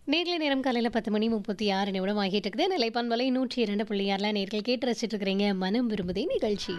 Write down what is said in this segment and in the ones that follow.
நேர்ல நேரம் காலையில் பத்து மணி முப்பத்தி ஆறு நிமிடம் ஆகிட்டு இருக்குது நிலைப்பான் வலை நூற்றி இரண்டு புள்ளி ஆறில் நேர்கள் கேட்டு ரசிச்சுட்டு இருக்கிறீங்க மனம் விரும்புதே நிகழ்ச்சி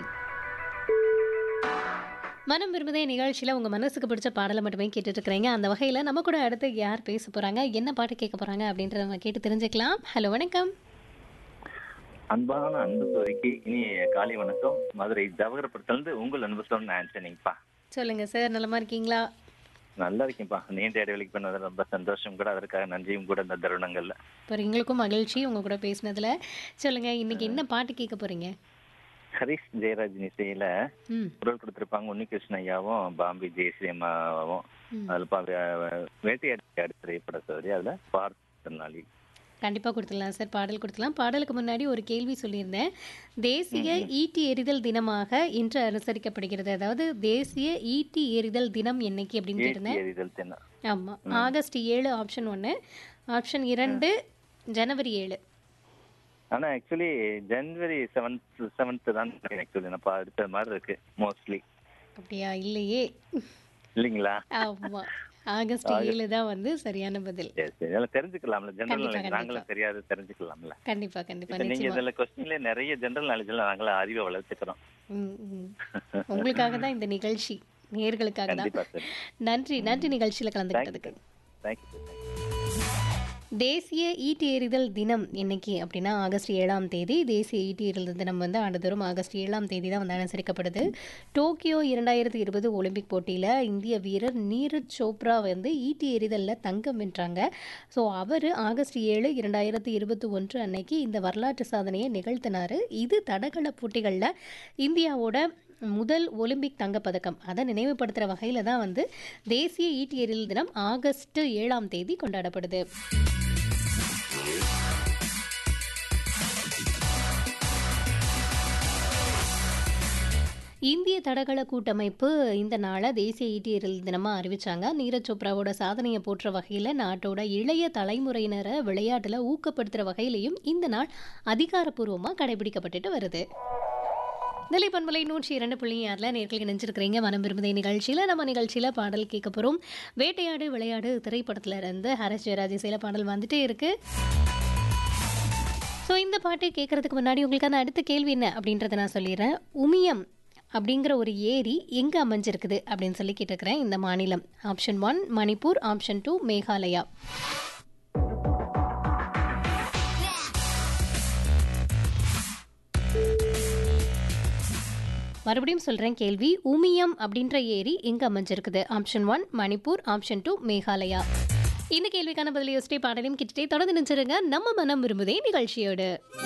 மனம் விரும்புதே நிகழ்ச்சியில் உங்கள் மனசுக்கு பிடிச்ச பாடலை மட்டுமே கேட்டுட்டு இருக்கிறீங்க அந்த வகையில் நம்ம கூட அடுத்து யார் பேச போகிறாங்க என்ன பாட்டு கேட்க போகிறாங்க அப்படின்றத நம்ம கேட்டு தெரிஞ்சுக்கலாம் ஹலோ வணக்கம் அன்பான அன்பு சோரிக்கு இனி காலை வணக்கம் மதுரை ஜவஹர்புரத்துலேருந்து உங்கள் அன்பு சொன்ன ஆன்சனிங்கப்பா சொல்லுங்கள் சார் நலமா இருக்கீங்களா நல்லா இருக்கேன்ப்பா நீண்ட இடைவெளிக்கு பண்ணது ரொம்ப சந்தோஷம் கூட அதற்காக நன்றியும் கூட இந்த தருணங்கள்ல இப்போ எங்களுக்கும் மகிழ்ச்சி உங்கள் கூட பேசினதில் சொல்லுங்கள் இன்னைக்கு என்ன பாட்டு கேட்க போகிறீங்க ஹரிஷ் ஜெயராஜ் இசையில ம் குரல் கொடுத்திருப்பாங்க உன்னிகிருஷ்ண ஐயாவும் பாம்பி ஜெயஸ்ரீ அம்மாவும் ம். அதுல பா- வே- வேட்டையாடி திரைப்பட சோதரி அதுல பார்த்திருநாளி கண்டிப்பாக கொடுத்துடலாம் சார் பாடல் கொடுத்துடலாம் பாடலுக்கு முன்னாடி ஒரு கேள்வி சொல்லியிருந்தேன் தேசிய ஈட்டி எறிதல் தினமாக இன்று அனுசரிக்கப்படுகிறது அதாவது தேசிய ஈட்டி எறிதல் தினம் என்னைக்கு அப்படின்னு ஏற்றி கேட்டிருந்தேன் எறிதல் தினம் ஆமாம் ஆகஸ்ட் ஏழு ஆப்ஷன் ஒன்று ஆப்ஷன் இரண்டு ஜனவரி ஏழு ஆனா ஆக்சுவலி ஜனவரி செவன்த் செவன்த் தான் ஆக்சுவலி நான் பா- அடுத்த மாதிரி இருக்கு மோஸ்ட்லி அப்படியா இல்லையே இல்லைங்களா ஆமாம் ஆகஸ்ட் ஏழு தான் வந்து சரியான பதில் சரி சரி அதெல்லாம் தெரிஞ்சுக்கலாம்ல ஜெனரல் கண்டிப்பா, நாலேஜ் நாங்களும் தெரியாது தெரிஞ்சுக்கலாம்ல கண்டிப்பாக கண்டிப்பாக இப்ப நீங்க நிச்சயமா இதுல கொஸ்டின்ல நிறைய ஜெனரல் நாலேஜ்ல நாங்களும் அறிவை வளர்த்துக்கிறோம் ம், ம். உங்களுக்காக தான் இந்த நிகழ்ச்சி நேர்களுக்காக தான் கண்டிப்பா சார் நன்றி நன்றி நிகழ்ச்சியில் கலந்துக்கிட்டதுக்கு தேங்க்யூ சார் தேசிய ஈட்டி எறிதல் தினம் என்னைக்கு அப்படின்னா ஆகஸ்ட் ஏழாம் தேதி தேசிய ஈட்டி எறிதல் தினம் வந்து ஆண்டுதோறும் ஆகஸ்ட் ஏழாம் தேதி தான் வந்து அனுசரிக்கப்படுது டோக்கியோ இரண்டாயிரத்தி இருபது ஒலிம்பிக் போட்டியில் இந்திய வீரர் நீரஜ் சோப்ரா வந்து ஈட்டி எறிதலில் தங்கம் வென்றாங்க ஸோ அவர் ஆகஸ்ட் ஏழு இரண்டாயிரத்தி இருபத்தி ஒன்று அன்னைக்கு இந்த வரலாற்று சாதனையை நிகழ்த்தினார் இது தடகள போட்டிகளில் இந்தியாவோட முதல் ஒலிம்பிக் தங்கப்பதக்கம் அதை நினைவுபடுத்துகிற வகையில் தான் வந்து தேசிய ஈட்டி எறிதல் தினம் ஆகஸ்ட் ஏழாம் தேதி கொண்டாடப்படுது இந்திய தடகள கூட்டமைப்பு இந்த நாளை தேசிய ஈட்டி எறிதல் தினமாக அறிவிச்சாங்க நீரஜ் சோப்ராவோட சாதனையை போற்ற வகையில் நாட்டோட இளைய தலைமுறையினரை விளையாட்டில் ஊக்கப்படுத்துகிற வகையிலையும் இந்த நாள் அதிகாரப்பூர்வமாக கடைபிடிக்கப்பட்டுட்டு வருது நிலைப்பண்பலை நூற்றி இரண்டு புள்ளி ஆறில் நேர்கள் இணைஞ்சிருக்கிறீங்க மனம் விரும்புதை நிகழ்ச்சியில் நம்ம நிகழ்ச்சியில் பாடல் கேட்க போகிறோம் வேட்டையாடு விளையாடு திரைப்படத்தில் இருந்து ஹரிஷ் ஜெயராஜ் இசையில் பாடல் வந்துட்டே இருக்கு ஸோ இந்த பாட்டு கேட்கறதுக்கு முன்னாடி உங்களுக்கான அடுத்த கேள்வி என்ன அப்படின்றத நான் சொல்லிடுறேன் உமியம் அப்படிங்கிற ஒரு ஏரி எங்கே அமைஞ்சிருக்குது அப்படின்னு சொல்லி கேட்டிருக்கிறேன் இந்த மாநிலம் option one Manipur option two Meghalaya மறுபடியும் சொல்கிறேன் கேள்வி உமியம் அப்படின்ற ஏரி எங்கே அமைஞ்சிருக்குது option one Manipur option two Meghalaya இந்த கேள்விக்கான பதில் யோசிச்சே பாடலையும் கிட்டே தொடர்ந்து நினைச்சிருங்க நம்ம மனம் விரும்புதே நிகழ்ச்சியோடு